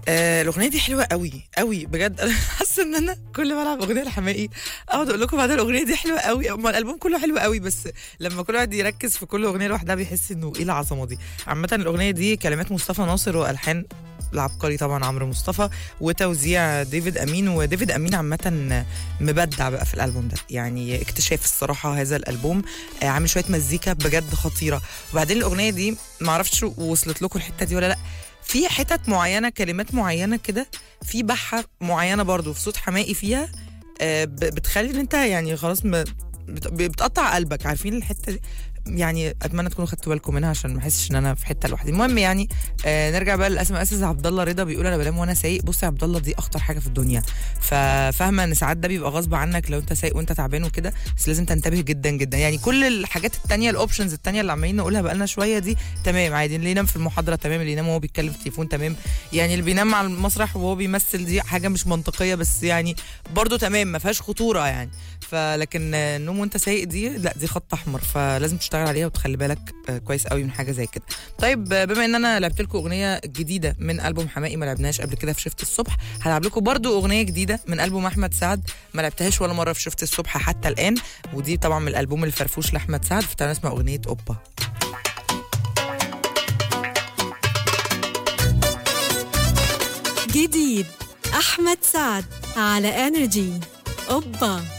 آه الاغنيه دي حلوه قوي قوي بجد انا حاسه ان انا كل ما العب اغنيه لحماقي اقعد اقول لكم بعد الاغنيه دي حلوه قوي اما الالبوم كله حلو قوي بس لما كل واحد يركز في كل اغنيه لوحدها بيحس انه ايه العظمه دي عامه الاغنيه دي كلمات مصطفى ناصر والحان العبقري طبعا عمرو مصطفى وتوزيع ديفيد امين وديفيد امين عامه مبدع بقى في الالبوم ده يعني اكتشاف الصراحه هذا الالبوم آه، عامل شويه مزيكا بجد خطيره وبعدين الاغنيه دي معرفش وصلت لكم الحته دي ولا لا في حتت معينه كلمات معينه كده في بحه معينه برضو في صوت حمائي فيها آه، ب- بتخلي ان انت يعني خلاص م- بت- بتقطع قلبك عارفين الحته دي يعني اتمنى تكونوا خدتوا بالكم منها عشان ما احسش ان انا في حته لوحدي المهم يعني آه نرجع بقى للاسماء اساس عبد الله رضا بيقول انا بنام وانا سايق بص يا عبد الله دي اخطر حاجه في الدنيا ففاهمه ان ساعات ده بيبقى غصب عنك لو انت سايق وانت تعبان وكده بس لازم تنتبه جدا جدا يعني كل الحاجات التانية الاوبشنز التانية اللي عمالين نقولها بقالنا شويه دي تمام عادي اللي ينام في المحاضره تمام اللي ينام وهو بيتكلم في التليفون تمام يعني اللي بينام على المسرح وهو بيمثل دي حاجه مش منطقيه بس يعني برضو تمام ما فيهاش خطوره يعني فلكن آه، النوم وانت سايق دي لا دي خط احمر فلازم تشتغل عليها وتخلي بالك آه، كويس قوي من حاجه زي كده طيب آه، بما ان انا لعبت لكم اغنيه جديده من البوم حماقي ما لعبناهاش قبل كده في شفت الصبح هلعب لكم برضو اغنيه جديده من البوم احمد سعد ما لعبتهاش ولا مره في شفت الصبح حتى الان ودي طبعا من الالبوم الفرفوش لاحمد سعد فتعالى نسمع اغنيه اوبا جديد أحمد سعد على انرجي أوبا